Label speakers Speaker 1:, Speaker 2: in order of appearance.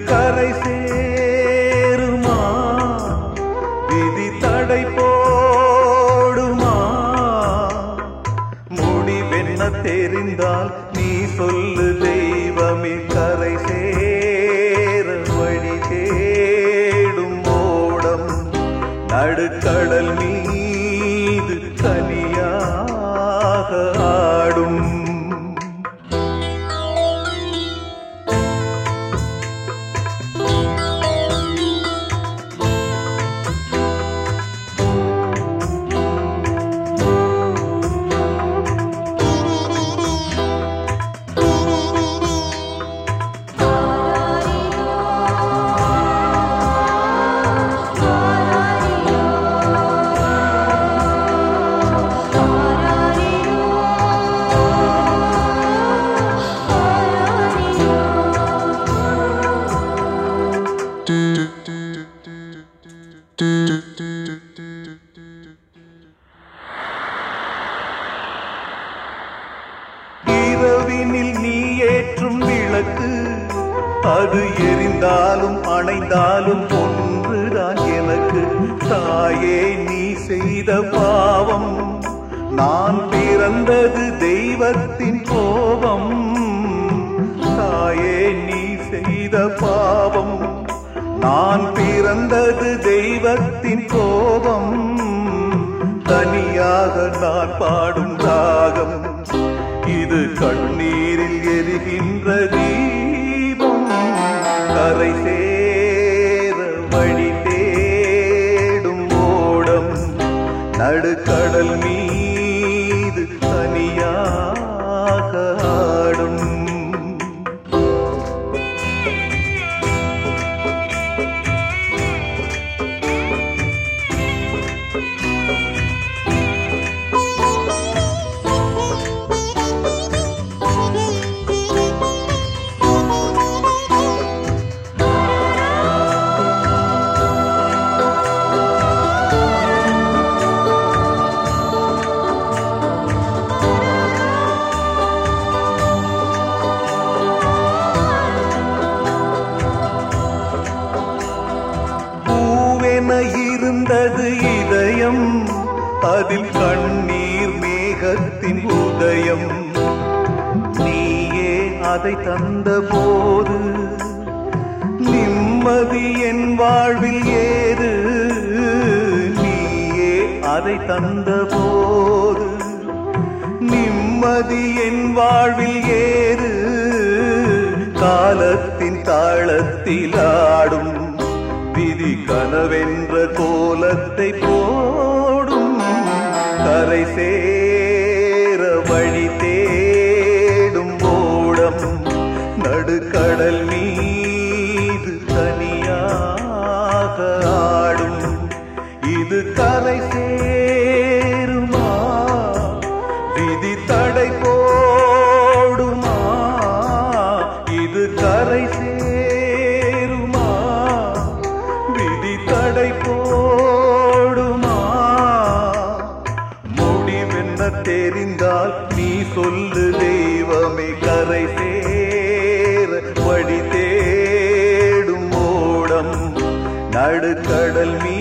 Speaker 1: கரை சேருமா விதி தடை போடுமா முடிவென்ன தெரிந்தால் நீ சொல்லு தெய்வமே கரை சேர வழி தேடும் ஓடம் நடுக்கடல் மீது தனியாக ஆடும் இரவினில் நீ ஏற்றும் விளக்கு அது எரிந்தாலும் அணைந்தாலும் ஒன்றுதான் எனக்கு தாயே நீ செய்த பாவம் நான் பிறந்தது தெய்வத்தின் கோபம் தாயே நீ செய்த பாவம் நான் பிறந்தது தெய்வத்தின் கோபம் தனியாக நான் பாடும் ராகம் இது கண்ணீரில் எரிகின்ற தீபம் கரை சேர வழி தேடும் ஓடம் நடுக்கடல் மீது தனியாக ஆடும் பூவென இருந்தது இதயம் அதில் கண்ணீர் மேகத்தின் உதயம் நீயே அதை தந்த போது நிம்மதி என் வாழ்வில் ஏது நீயே அதை தந்த போது நிம்மதி என் வாழ்வில் ஏறு காலத்தின் தாளத்தில் ஆடும் விதி கனவென்ற கோலத்தை போடும் கரை சேர வழி தேடும் ஓடம் நடுக்கடல் மீது தனியாக ஆடும் இது கரை சேருமா விதி தடை போடுமா இது கரை சேருமா விதி தடை போடுமா முடிவென்ன தெரிந்தால் நீ சொல்லு தெய்வமே கரை சேர வழி தேடும் ஓடம் நடுக்கடல் மீ